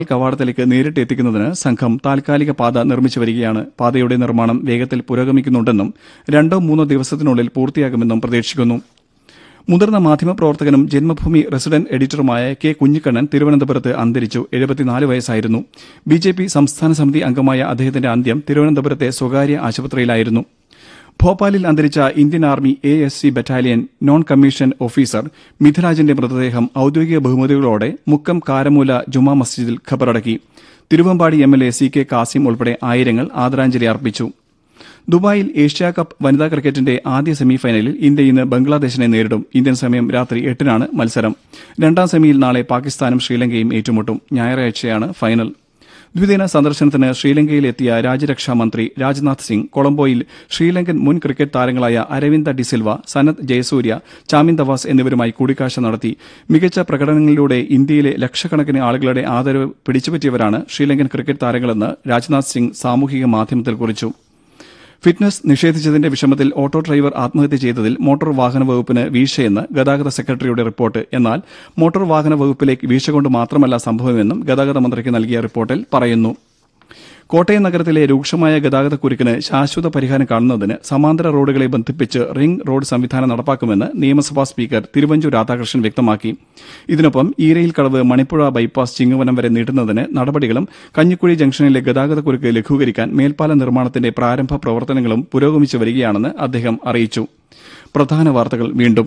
കവാടത്തിലേക്ക് നേരിട്ട് എത്തിക്കുന്നതിന് സംഘം താൽക്കാലിക പാത നിർമ്മിച്ചു വരികയാണ് പാതയുടെ നിർമ്മാണം വേഗത്തിൽ പുരോഗമിക്കുന്നുണ്ടെന്നും രണ്ടോ മൂന്നോ ദിവസത്തിനുള്ളിൽ പൂർത്തിയാകുമെന്നും പ്രതീക്ഷിക്കുന്നു മുതിർന്ന മാധ്യമപ്രവർത്തകനും ജന്മഭൂമി റെസിഡന്റ് എഡിറ്ററുമായ കെ കുഞ്ഞിക്കണ്ണൻ തിരുവനന്തപുരത്ത് അന്തരിച്ചു എഴുപത്തിനാല് വയസ്സായിരുന്നു ബി ജെ പി സംസ്ഥാന സമിതി അംഗമായ അദ്ദേഹത്തിന്റെ അന്ത്യം തിരുവനന്തപുരത്തെ സ്വകാര്യ ആശുപത്രിയിലായിരുന്നു ഭോപ്പാലിൽ അന്തരിച്ച Indian army A S C battalion non commission officer മിഥുരാജന്റെ മൃതദേഹം ഔദ്യോഗിക ബഹുമതികളോടെ മുക്കം കാരമൂല ജുമാ മസ്ജിദിൽ ഖബറടക്കി Thiruvambady M L A C K Kasim ഉൾപ്പെടെ ആയിരങ്ങൾ ആദരാഞ്ജലി അർപ്പിച്ചു ദുബായിൽ ഏഷ്യാ കപ്പ് വനിതാ ക്രിക്കറ്റിന്റെ ആദ്യ സെമിഫൈനലിൽ ഇന്ത്യ ഇന്ന് ബംഗ്ലാദേശിനെ നേരിടും ഇന്ത്യൻ സമയം രാത്രി എട്ടിനാണ് മത്സരം രണ്ടാം സെമിയിൽ നാളെ പാകിസ്ഥാനും ശ്രീലങ്കയും ഏറ്റുമുട്ടും ഞായറാഴ്ചയാണ് ഫൈനൽ ദ്വിദിന സന്ദർശനത്തിന് ശ്രീലങ്കയിലെത്തിയ രാജ്യരക്ഷാമന്ത്രി രാജ്നാഥ് സിംഗ് കൊളംബോയിൽ ശ്രീലങ്കൻ മുൻ ക്രിക്കറ്റ് താരങ്ങളായ അരവിന്ദ ഡിസിൽവ സനത് ജയസൂര്യ ചാമിൻ തവാസ് എന്നിവരുമായി കൂടിക്കാഴ്ച നടത്തി മികച്ച പ്രകടനങ്ങളിലൂടെ ഇന്ത്യയിലെ ലക്ഷക്കണക്കിന് ആളുകളുടെ ആദരവ് പിടിച്ചുപറ്റിയവരാണ് ശ്രീലങ്കൻ ക്രിക്കറ്റ് താരങ്ങളെന്ന് രാജ്നാഥ് സിംഗ് സാമൂഹിക മാധ്യമത്തിൽ കുറിച്ചു ഫിറ്റ്നസ് നിഷേധിച്ചതിന്റെ വിഷമത്തിൽ ഓട്ടോ ഡ്രൈവർ ആത്മഹത്യ ചെയ്തതിൽ മോട്ടോർ വാഹന വകുപ്പിന് വീഴ്ചയെന്ന് ഗതാഗത സെക്രട്ടറിയുടെ റിപ്പോർട്ട് എന്നാൽ മോട്ടോർ വാഹന വകുപ്പിലേക്ക് വീഴ്ച കൊണ്ട് മാത്രമല്ല സംഭവമെന്നും ഗതാഗത മന്ത്രിക്ക് നൽകിയ റിപ്പോർട്ടിൽ പറയുന്നു കോട്ടയം നഗരത്തിലെ രൂക്ഷമായ ഗതാഗതക്കുരുക്കിന് ശാശ്വത പരിഹാരം കാണുന്നതിന് സമാന്തര റോഡുകളെ ബന്ധിപ്പിച്ച് റിംഗ് റോഡ് സംവിധാനം നടപ്പാക്കുമെന്ന് നിയമസഭാ സ്പീക്കർ തിരുവഞ്ചൂർ രാധാകൃഷ്ണൻ വ്യക്തമാക്കി ഇതിനൊപ്പം ഈരയിൽ കടവ് മണിപ്പുഴ ബൈപ്പാസ് ചിങ്ങവനം വരെ നീട്ടുന്നതിന് നടപടികളും കഞ്ഞിക്കുഴി ജംഗ്ഷനിലെ ഗതാഗതക്കുരുക്ക് ലഘൂകരിക്കാൻ മേൽപ്പാല നിർമ്മാണത്തിന്റെ പ്രാരംഭ പ്രവർത്തനങ്ങളും പുരോഗമിച്ചു വരികയാണെന്ന് അദ്ദേഹം അറിയിച്ചു പ്രധാന വാർത്തകൾ വീണ്ടും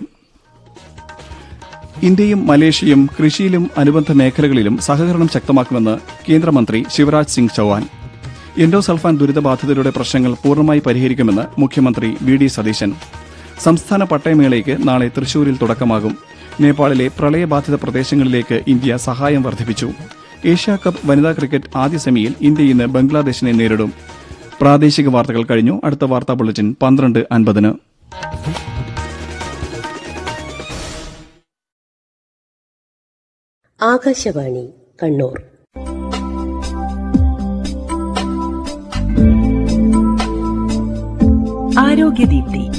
ഇന്ത്യയും മലേഷ്യയും കൃഷിയിലും അനുബന്ധ മേഖലകളിലും സഹകരണം ശക്തമാക്കുമെന്ന് കേന്ദ്രമന്ത്രി ശിവരാജ് സിംഗ് ചൌഹാൻ എൻഡോസൾഫാൻ ദുരിതബാധിതരുടെ പ്രശ്നങ്ങൾ പൂർണ്ണമായി പരിഹരിക്കുമെന്ന് മുഖ്യമന്ത്രി വി ഡി സതീശൻ സംസ്ഥാന പട്ടയമേളയ്ക്ക് നാളെ തൃശൂരിൽ തുടക്കമാകും നേപ്പാളിലെ പ്രളയബാധിത പ്രദേശങ്ങളിലേക്ക് ഇന്ത്യ സഹായം വർദ്ധിപ്പിച്ചു ഏഷ്യാ കപ്പ് വനിതാ ക്രിക്കറ്റ് ആദ്യ സെമിയിൽ ഇന്ത്യ ഇന്ന് ബംഗ്ലാദേശിനെ നേരിടും പ്രാദേശിക വാർത്തകൾ കഴിഞ്ഞു അടുത്ത വാർത്താ ബുള്ളറ്റിൻ പന്ത്രണ്ട് അൻപതിന് ആകാശവാണി കണ്ണൂർ ആരോഗ്യദീപ്തി